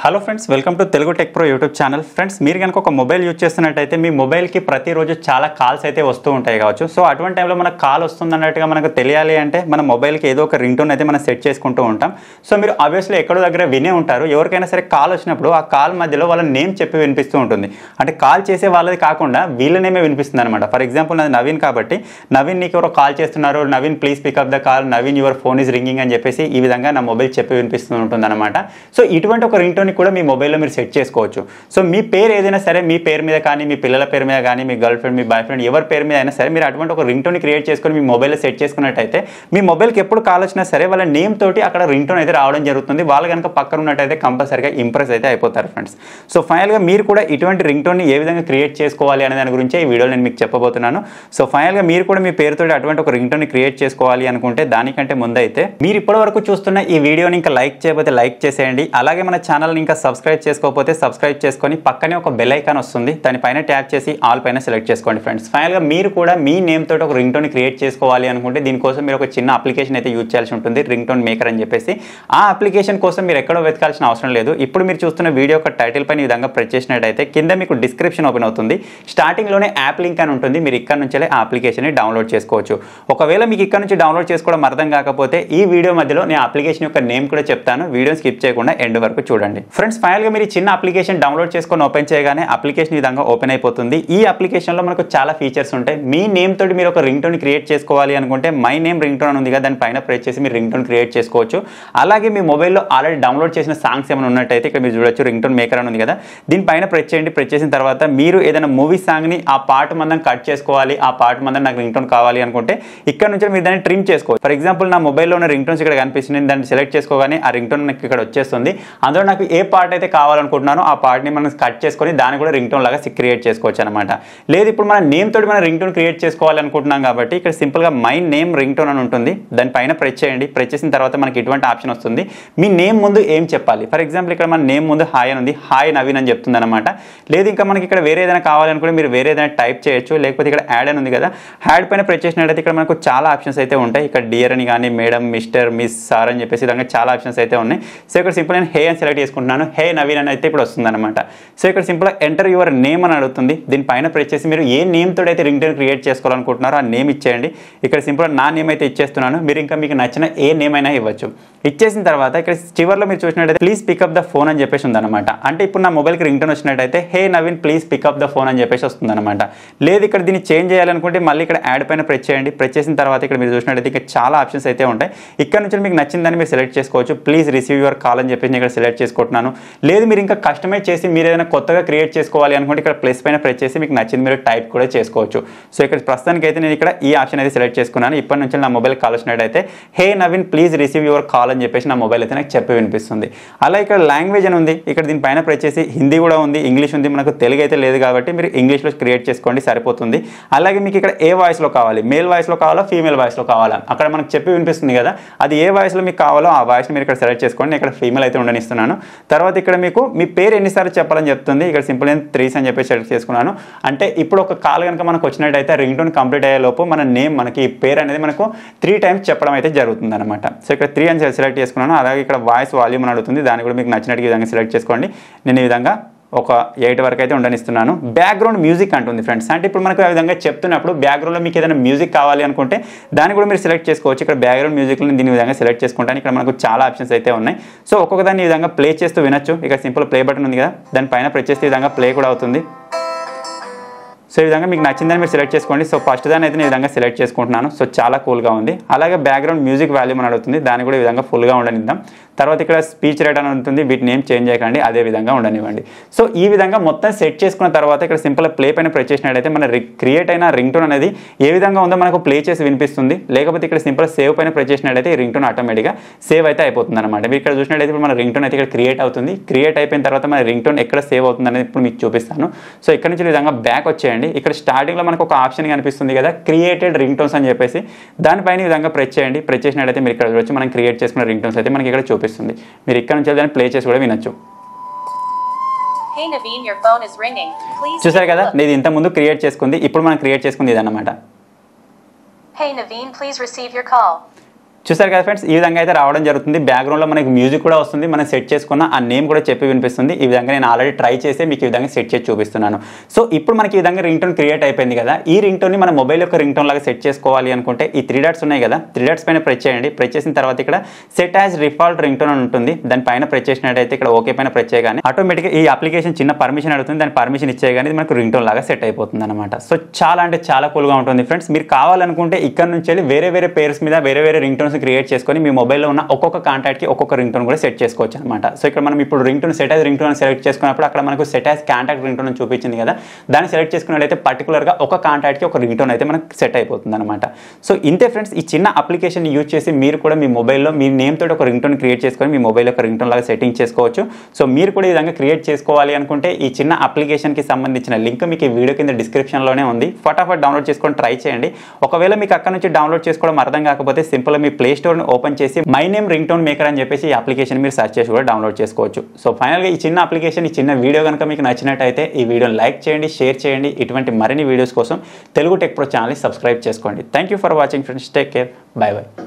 Hello friends welcome to Telugu tech pro YouTube channel friends మీరు కనుక ఒక మొబైల్ యూజ్ చేస్తున్నట్టయితే మీ మొబైల్కి ప్రతిరోజు చాలా కాల్స్ అయితే వస్తూ ఉంటాయి కావచ్చు సో అటువంటి టైంలో మనకు కాల్ వస్తుందన్నట్టుగా మనకు తెలియాలి అంటే మన మొబైల్కి ఏదో ఒక రింగ్ టోన్ అయితే మనం సెట్ చేసుకుంటూ ఉంటాం సో మీరు ఆబ్వియస్లీ ఎక్కడో దగ్గర వినే ఉంటారు ఎవరికైనా సరే కాల్ వచ్చినప్పుడు ఆ కాల్ మధ్యలో వాళ్ళ నేమ్ చెప్పి వినిపిస్తూ ఉంటుంది అంటే కాల్ చేసే వాళ్ళది కాకుండా వీళ్ళ నేమే వినిపిస్తుంది అనమాట ఫర్ ఎగ్జాంపుల్ నాది నవీన్ కాబట్టి నవీన్ నీకు ఎవరో కాల్ చేస్తున్నారు Naveen please pick up the call Naveen your phone is ringing అని చెప్పేసి ఈ విధంగా నా మొబైల్ చెప్పి వినిపిస్తూ ఉంటుంది అనమాట సో ఇటువంటి ఒక రింగ్ టోన్ కూడా మీ మొబైల్లో మీరు సెట్ చేసుకోవచ్చు సో మీ పేరు ఏదైనా సరే మీ పేరు మీద కానీ మీ పిల్లల పేరు మీద కానీ మీ గర్ల్ ఫ్రెండ్ మీ బాయ్ ఫ్రెండ్ ఎవరి పేరు మీద అయినా సరే మీరు అటువంటి ఒక రింగ్ టోన్ క్రియేట్ చేసుకొని మీ మొబైల్లో సెట్ చేసుకున్నట్టయితే మీ మొబైల్కి ఎప్పుడు కాల్ వచ్చినా సరే వాళ్ళ నేమ్ తోటి అక్కడ రింగ్ టోన్ అయితే రావడం జరుగుతుంది వాళ్ళు కనుక పక్కన ఉన్నట్టయితే కంపల్సరీగా ఇంప్రెస్ అయితే అయిపోతారు ఫ్రెండ్స్ సో ఫైనల్గా మీరు కూడా ఇటువంటి రింగ్ టోన్ని ఏ విధంగా క్రియేట్ చేసుకోవాలి అనే దాని గురించి ఈ వీడియోలో నేను మీకు చెప్పబోతున్నాను సో ఫైనల్గా మీరు కూడా మీ పేరుతో అటువంటి ఒక రింగ్ టోన్ క్రియేట్ చేసుకోవాలి అనుకుంటే దానికంటే ముందైతే మీరు ఇప్పటి వరకు చూస్తున్న ఈ వీడియోని ఇంకా లైక్ చేయకపోతే లైక్ చేసేయండి అలాగే మన ఛానల్ని ఇంకా సబ్స్క్రైబ్ చేసుకోకపోతే సబ్స్క్రైబ్ చేసుకొని పక్కనే ఒక బెల్ ఐకాన్ వస్తుంది దానిపైన ట్యాప్ చేసి ఆల్ పైన సెలెక్ట్ చేసుకోండి ఫ్రెండ్స్ ఫైనల్గా మీరు కూడా మీ నేమ్ తోటి ఒక రింగ్ టోన్ క్రియేట్ చేసుకోవాలి అనుకుంటే దీనికోసం మీరు ఒక చిన్న అప్లికేషన్ అయితే యూజ్ చేయాల్సి ఉంటుంది రింగ్ టోన్ మేకర్ అని చెప్పేసి ఆ అప్లికేషన్ కోసం మీరు ఎక్కడో వెతకాల్సిన అవసరం లేదు ఇప్పుడు మీరు చూస్తున్న వీడియో ఒక టైటిల్ పైన ఈ విధంగా ప్రెస్ చేసినట్టయితే కింద మీకు డిస్క్రిప్షన్ ఓపెన్ అవుతుంది స్టార్టింగ్లోనే యాప్ లింక్ అని ఉంటుంది మీరు ఇక్కడ నుంచే ఆ అప్లికేషన్ని డౌన్లోడ్ చేసుకోవచ్చు ఒకవేళ మీకు ఇక్కడ నుంచి డౌన్లోడ్ చేసుకోవడం అర్థం కాకపోతే ఈ వీడియో మధ్యలో నేను అప్లికేషన్ యొక్క నేమ్ కూడా చెప్తాను వీడియో స్కిప్ చేయకుండా ఎండ్ వరకు చూడండి ఫ్రెండ్స్ ఫైనల్గా మీరు ఈ చిన్న అప్లికేషన్ డౌన్లోడ్ చేసుకొని ఓపెన్ చేయగానే అప్లికేషన్ ఈ విధంగా ఓపెన్ అయిపోతుంది ఈ అప్లికేషన్లో మనకు చాలా ఫీచర్స్ ఉంటాయి మీ నేమ్ తోటి మీరు ఒక రింగ్ టోన్ క్రియేట్ చేసుకోవాలి అనుకుంటే మై నేమ్ రింగ్ టోన్ ఉంది కదా దాని పైన ప్రెస్ చేసి మీరు రింగ్ టోన్ క్రియేట్ చేసుకోవచ్చు అలాగే మీ మొబైల్లో ఆల్రెడీ డౌన్లోడ్ చేసిన సాంగ్స్ ఏమైనా ఉన్నట్టయితే ఇక్కడ మీరు చూడొచ్చు రింగ్ టోన్ మేకర్ అని ఉంది కదా దీనిపైన ప్రెస్ చేయండి ప్రెస్ చేసిన తర్వాత మీరు ఏదైనా మూవీ సాంగ్ని ఆ పాట మందం కట్ చేసుకోవాలి ఆ పాట మందం నాకు రింగ్ టోన్ కావాలి అనుకుంటే ఇక్కడ నుంచి మీరు దాన్ని ట్రిమ్ చేసుకోవచ్చు ఫర్ ఎగ్జాంపుల్ నా మొబైల్లో ఉన్న రింగ్ టోన్స్ ఇక్కడ కనిపిస్తుంది నేను దాన్ని సెలెక్ట్ చేసుకోగానే ఆ రింగ్ టోన్ నాకు ఇక్కడ వచ్చేస్తుంది అందులో నాకు ఏ పాట అయితే కావాలనుకుంటున్నానో ఆ పాటని మనం కట్ చేసుకొని దాన్ని కూడా రింగ్ టోన్ లాగా క్రియేట్ చేసుకోవచ్చు అనమాట లేదు ఇప్పుడు మన నేమ్ తోటి మనం రింగ్ టోన్ క్రియేట్ చేసుకోవాలనుకుంటున్నాం కాబట్టి ఇక్కడ సింపుల్గా మై నేమ్ రింగ్ టోన్ అని ఉంటుంది దానిపైన ప్రెస్ చేయండి ప్రెస్ చేసిన తర్వాత మనకి ఇటువంటి ఆప్షన్ వస్తుంది మీ నేమ్ ముందు ఏం చెప్పాలి ఫర్ ఎగ్జాంపుల్ ఇక్కడ మన నేమ్ ముందు హాయ్ అని ఉంది హాయ్ నవీన్ అని చెప్తుంది అనమాట లేదు ఇంకా మనకి ఇక్కడ వేరే ఏదైనా కావాలనుకుంటే మీరు వేరే ఏదైనా టైప్ చేయొచ్చు లేకపోతే ఇక్కడ యాడ్ అని ఉంది కదా యాడ్ పైన ప్రెస్ చేసినట్టయితే ఇక్కడ మనకు చాలా ఆప్షన్స్ అయితే ఉంటాయి ఇక్కడ డియర్ అని కానీ మేడం మిస్టర్ మిస్ సార్ అని చెప్పేసి విధంగా చాలా ఆప్షన్స్ అయితే ఉన్నాయి సో ఇక్కడ సింపుల్ నేను హే అని సెలెక్ట్ చేసుకుంటున్నాను హే నవీన్ అని అయితే ఇప్పుడు వస్తుంది అనమాట సో ఇక్కడ సింపుల్గా ఎంటర్ యువర్ నేమ్ అని అడుగుతుంది దీనిపైన ప్రెస్ చేసి మీరు ఏ నేమ్ తోటి అయితే రింగ్ టోన్ క్రియేట్ చేసుకోవాలనుకుంటున్నారో ఆ నేమ్ ఇచ్చేయండి ఇక్కడ సింపుల్గా నా నేమ్ అయితే ఇచ్చేస్తున్నాను మీరు ఇంకా మీకు నచ్చిన ఏ నేమ్ అయినా ఇవ్వచ్చు ఇచ్చేసిన తర్వాత ఇక్కడ చివరిలో మీరు చూసినట్టయితే ప్లీజ్ పికప్ ద ఫోన్ అని చెప్పేసి ఉందన్నమాట అంటే ఇప్పుడు నా మొబైల్కి రింగ్ టోన్ వచ్చినట్టయితే hey Naveen please pick up the phone అని చెప్పేసి వస్తుందన్నమాట లేదు ఇక్కడ దీన్ని చేంజ్ చేయాలనుకుంటే మళ్ళీ ఇక్కడ యాడ్ పైన ప్రెస్ చేయండి ప్రెస్ చేసిన తర్వాత ఇక్కడ మీరు చూసినట్టయితే ఇక్కడ చాలా ఆప్షన్స్ అయితే ఉంటాయి ఇక్కడ నుంచి మీకు నచ్చిందని మీరు సెలెక్ట్ చేసుకోవచ్చు ప్లీజ్ రిసీవ్ యువర్ కాల్ అని చెప్పేసి నేను ఇక్కడ సెలెక్ట్ చేసుకుంటున్నాను లేదు మీరు ఇంకా కస్టమైజ్ చేసి మీరు ఏదైనా కొత్తగా క్రియేట్ చేసుకోవాలి అనుకుంటే ఇక్కడ ప్లస్ పైన ప్రెస్ చేసి మీకు నచ్చింది మీరు టైప్ కూడా చేసుకోవచ్చు సో ఇక్కడ ప్రస్తుతానికి అయితే నేను ఇక్కడ ఈ ఆప్షన్ అయితే సెలెక్ట్ చేసుకున్నాను ఇప్పటి నుంచి నా మొబైల్ కాల్ వచ్చినట్టయితే hey Naveen please receive your call అని చెప్పేసి నా మొబైల్ అయితే నాకు చెప్పి వినిపిస్తుంది అలా ఇక్కడ లాంగ్వేజ్ అని ఉంది ఇక్కడ దీనిపైన ప్రెస్ చేసి హిందీ కూడా ఉంది ఇంగ్లీష్ ఉంది మనకు తెలుగు అయితే లేదు కాబట్టి మీరు ఇంగ్లీష్లో క్రియేట్ చేసుకోండి సరిపోతుంది అలాగే మీకు ఇక్కడ ఏ వాయిస్లో కావాలి మేల్ వాయిస్లో కావాలా ఫీమేల్ వాయిస్లో కావాలా అక్కడ మనకు చెప్పి వినిపిస్తుంది కదా అది ఏ వాయిస్లో మీకు కావాలో ఆ వాయిస్ని మీరు ఇక్కడ సెలెక్ట్ చేసుకోండి నేను ఇక్కడ ఫీమేల్ అయితే ఉండనిస్తున్నాను తర్వాత ఇక్కడ మీకు మీ పేరు ఎన్నిసార్లు చెప్పాలని చెప్తుంది ఇక్కడ సింపుల్ నేను త్రీస్ అని చెప్పి సెలెక్ట్ చేసుకున్నాను అంటే ఇప్పుడు ఒక కాల్ కనుక మనకు వచ్చినట్టయితే రింగ్ టోన్ కంప్లీట్ అయ్యే లోపు మన నేమ్ మనకి ఈ పేరు అనేది మనకు త్రీ టైమ్స్ చెప్పడం అయితే జరుగుతుంది అనమాట సో ఇక్కడ త్రీ అని సెలెక్ట్ చేసుకున్నాను అలాగే ఇక్కడ వాయిస్ వాల్యూమ్ అని అడుగుతుంది దాన్ని కూడా మీకు నచ్చినట్టు ఈ విధంగా సెలెక్ట్ చేసుకోండి నేను ఈ విధంగా ఒక ఎయిట్ వరకు అయితే ఉండనిస్తున్నాను బ్యాక్గ్రౌండ్ మ్యూజిక్ అంటుంది ఫ్రెండ్స్ అంటే ఇప్పుడు మనకు ఆ విధంగా చెప్తున్నప్పుడు బ్యాక్గ్రౌండ్లో మీకు ఏదైనా మ్యూజిక్ కావాలి అనుకుంటే దాన్ని కూడా మీరు సెలెక్ట్ చేసుకోవచ్చు ఇక్కడ బ్యాక్గ్రౌండ్ మ్యూజిక్ని దీని విధంగా సెలెక్ట్ చేసుకుంటాను ఇక్కడ మనకు చాలా ఆప్షన్స్ అయితే ఉన్నాయి సో ఒక్కొక్క దాన్ని ఈ విధంగా ప్లే చేస్తూ వినొచ్చు ఇక్కడ సింపుల్ ప్లే బటన్ ఉంది కదా దానిపైన ప్రెస్ చేస్తే ఈ విధంగా ప్లే కూడా అవుతుంది సో ఈ విధంగా మీకు నచ్చిందని మీరు సెలెక్ట్ చేసుకోండి సో ఫస్ట్ దాన్ని అయితే నేను ఈ విధంగా సెలెక్ట్ చేసుకుంటున్నాను సో చాలా కూల్గా ఉంది అలాగే బ్యాక్గ్రౌండ్ మ్యూజిక్ వాల్యూమ్ అని అడుగుతుంది దాన్ని కూడా ఈ విధంగా ఫుల్గా ఉండనిద్దాం తర్వాత ఇక్కడ స్పీచ్ రేట్ అని ఉంటుంది వీటిని ఏం చేంజ్ చేయకండి అదే విధంగా ఉండనివ్వండి సో ఈ విధంగా మొత్తం సెట్ చేసుకున్న తర్వాత ఇక్కడ సింపుల్ ప్లే పైన ప్రెస్ చేసినట్టయితే మన క్రియేట్ అయిన రింగ్ టోన్ అనేది ఏ విధంగా ఉందో మనకు ప్లే చేసి వినిపిస్తుంది లేకపోతే ఇక్కడ సింపుల్ సేవ్ పైన ప్రెస్ చేసినట్టయితే ఈ రింగ్ టోన్ ఆటోమేటిక్గా సేవ్ అయితే అయిపోతుంది అనమాట మీరు ఇక్కడ చూసినట్టయితే ఇప్పుడు మన రింగ్ టోన్ అయితే ఇక్కడ క్రియేట్ అవుతుంది క్రియేట్ అయిపోయిన తర్వాత మన రింగ్ టోన్ ఎక్కడ సేవ్ అవుతుంది అనేది ఇప్పుడు మీకు చూపిస్తాను సో ఇక్కడ నుంచి ఈ విధంగా బ్యాక్ వచ్చేయండి ఇక్కడ స్టార్టింగ్లో మనకు ఒక ఆప్షన్ కనిపిస్తుంది కదా క్రియేటెడ్ రింగ్ టోన్స్ అని చెప్పేసి దానిపైన ఈ విధంగా ప్రెస్ చేయండి ప్రెస్ చేసినట్టయితే మీరు ఇక్కడ చూడొచ్చు మనం క్రియేట్ చేసుకున్న రింగ్ టోన్స్ అయితే మనకి ఇక్కడ చూపిస్తుంది మీరు ఇక్కడ నుంచి దాన్ని ప్లే చేసి కూడా వినొచ్చు Hey Naveen, your phone is ringing. Please. చూసారు take a కదా look. నేను ఇంత ముందు క్రియేట్ చేసుకుంది ఇప్పుడు మనం క్రియేట్ చేసుకుంది ఇదన్నమాట Hey Naveen, please receive your call. చూసారు కదా ఫ్రెండ్స్ ఈ విధంగా అయితే రావడం జరుగుతుంది బ్యాక్గ్రౌండ్లో మనకి మ్యూజిక్ కూడా వస్తుంది మనం సెట్ చేసుకున్న ఆ నేమ్ కూడా చెప్పి వినిపిస్తుంది ఈ విధంగా నేను ఆల్రెడీ ట్రై చేసి మీకు ఈ విధంగా సెట్ చేసి చూపిస్తున్నాను సో ఇప్పుడు మనకి ఈ విధంగా రింగ్ టోన్ క్రియేట్ అయిపోయింది కదా ఈ రింగ్ టోన్ని మన మొబైల్ యొక్క రింగ్ టోన్ లాగా సెట్ చేసుకోవాలి అనుకుంటే ఈ త్రీ డాట్స్ ఉన్నాయి కదా త్రీ డాట్స్ పైన ప్రెస్ చేయండి ప్రెస్ చేసిన తర్వాత ఇక్కడ set as default ringtone అని ఉంటుంది దాని పైన ప్రెస్ చేసినట్టయితే ఇక్కడ ఓకే పైన ప్రెస్ చేయగానే ఆటోమేటిక్గా ఈ అప్లికేషన్ చిన్న పర్మిషన్ అడుగుతుంది దాని పర్మిషన్ ఇచ్చేయగానే ఇది మనకు రింగ్ టోన్ లాగా సెట్ అయిపోతుంది అనమాట సో చాలా అంటే చాలా కూల్గా ఉంటుంది ఫ్రెండ్స్ మీరు కావాలనుకుంటే ఇక్కడ నుంచి వెళ్ళి వేరే వేరే పేర్స్ మీద వేరే వేరే రింగ్ టోన్స్ క్రియేట్ చేసుకొని మీ మొబైల్లో ఉన్న ఒక్కొక్క కాంటాక్ట్కి ఒక్కొక్క రింగ్ టోన్ కూడా సెట్ చేసుకోవచ్చు అనమాట సో ఇక్కడ మనం ఇప్పుడు ringtone set as ringtone select చేసుకున్నప్పుడు అక్కడ మనకు set as contact ringtone చూపించింది కదా దాన్ని సెలెక్ట్ చేసుకున్నట్లయితే పర్టికులర్గా ఒక కాంటాక్ట్కి ఒక రింగ్ టోన్ అయితే మనకు సెట్ అయిపోతుంది అనమాట సో ఇంతే ఫ్రెండ్స్ ఈ చిన్న అప్లికేషన్ యూజ్ చేసి మీరు కూడా మీ మొబైల్లో మీ నేమ్ తోటి ఒక రింగ్ టోన్ క్రియేట్ చేసుకొని మీ మొబైల్ ఒక రింగ్ టోన్ లాగా సెట్టింగ్ చేసుకోవచ్చు సో మీరు కూడా ఈ విధంగా క్రియేట్ చేసుకోవాలి అనుకుంటే ఈ చిన్న అప్లికేషన్కి సంబంధించిన లింక్ మీకు ఈ వీడియో కింద డిస్క్రిప్షన్లోనే ఉంది ఫటాఫట్ డౌన్లోడ్ చేసుకొని ట్రై చేయండి ఒకవేళ మీకు అక్కడ నుంచి డౌన్లోడ్ చేసుకోవడం అర్థం కాకపోతే సింపుల్గా మీ ప్లే స్టోర్ని ఓపెన్ చేసి my name ringtone maker అని చెప్పేసి ఈ అప్లికేషన్ మీరు సెర్చ్ చేసి కూడా డౌన్లోడ్ చేసుకోవచ్చు సో ఫైనల్గా ఈ చిన్న అప్లికేషన్ ఈ చిన్న వీడియో కనుక మీకు నచ్చినట్టయితే ఈ వీడియోని లైక్ చేయండి షేర్ చేయండి ఇటువంటి మరిన్ని వీడియోస్ కోసం తెలుగు టెక్ ప్రో ఛానల్ని సబ్స్క్రైబ్ చేసుకోండి thank you for watching friends take care bye by